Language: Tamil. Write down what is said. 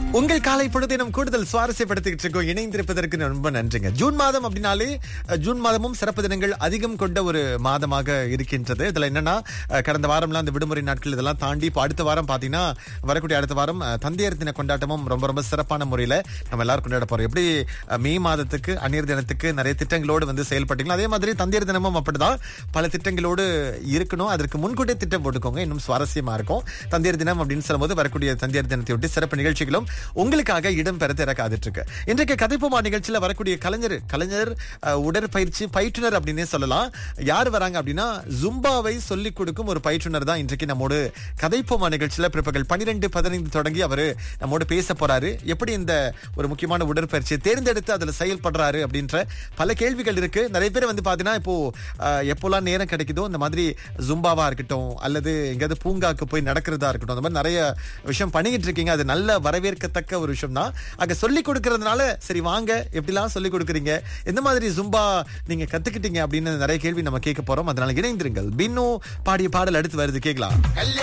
உங்கள் காலை பொழுதினம் கூடுதல் சுவாரஸ்யப்படுத்திக்கிட்டு இருக்கோம் இணைந்திருப்பதற்கு ரொம்ப நன்றிங்க ஜூன் மாதம் அப்படின்னாலே அஹ், ஜூன் மாதமும் சிறப்பு தினங்கள் அதிகம் கொண்ட ஒரு மாதமாக இருக்கின்றது இதுல என்னன்னா அஹ், கடந்த வாரம்லாம் அந்த விடுமுறை நாட்கள் இதெல்லாம் தாண்டி இப்போ அடுத்த வாரம் பாத்தீங்கன்னா வரக்கூடிய அடுத்த வாரம் அஹ், தந்தையர் தின கொண்டாட்டமும் ரொம்ப ரொம்ப சிறப்பான முறையில நம்ம எல்லாரும் கொண்டாட போறோம் எப்படி அஹ், மே மாதத்துக்கு அந்நியர் தினத்துக்கு நிறைய திட்டங்களோடு வந்து செயல்பட்டீங்களோ அதே மாதிரி தந்தையர் தினமும் அப்படிதான் பல திட்டங்களோடு இருக்கணும் அதற்கு முன்கூட்டியே திட்டம் போட்டுக்கோங்க இன்னும் சுவாரஸ்யமா இருக்கும் தந்தையர் தினம் அப்படின்னு சொல்லும்போது வரக்கூடிய தந்தையர் தினத்தையொட்டி சிறப்பு நிகழ்ச்சிகளும் உங்களுக்காக இடம்பெற திற காத்துட்டு இருக்கு இன்றைக்கு கதைப்போமா நிகழ்ச்சியில வரக்கூடிய கலைஞர் கலைஞர் அஹ், உடற்பயிற்சி பயிற்றுனர் அப்படின்னே சொல்லலாம் யார் வராங்க அப்படின்னா ஜும்பாவை சொல்லிக் கொடுக்கும் ஒரு பயிற்றுனர் தான் இன்றைக்கு நம்மோடு கதைப்போமா நிகழ்ச்சியில பிற்பகல் பன்னிரெண்டு பதினைந்து தொடங்கி அவரு நம்மோடு பேச போறாரு எப்படி இந்த ஒரு முக்கியமான உடற்பயிற்சியை தேர்ந்தெடுத்து அதுல செயல்படுறாரு அப்படின்ற பல கேள்விகள் இருக்கு நிறைய பேர் வந்து பாத்தீங்கன்னா இப்போ அஹ், எப்போல்லாம் நேரம் கிடைக்குதோ இந்த மாதிரி ஜும்பாவா இருக்கட்டும் அல்லது எங்கேயாவது பூங்காக்கு போய் நடக்கிறதா இருக்கட்டும் அந்த மாதிரி நிறைய விஷயம் பண்ணிக்கிட்டு இருக்கீங்க அது நல்ல வரவேற்கத்தக்க ஒரு விஷயம் தான் அங்க சொல்லி கொடுக்கறதுனால சரி வாங்க எப்படிலாம் சொல்லி கொடுக்குறீங்க எந்த மாதிரி ஜும்பா நீங்க கத்துக்கிட்டீங்க அப்படின்னு நிறைய கேள்வி நம்ம கேட்க போறோம் அதனால இணைந்திருங்கள் பின்னு பாடிய பாடல் அடுத்து வருது கேட்கலாம்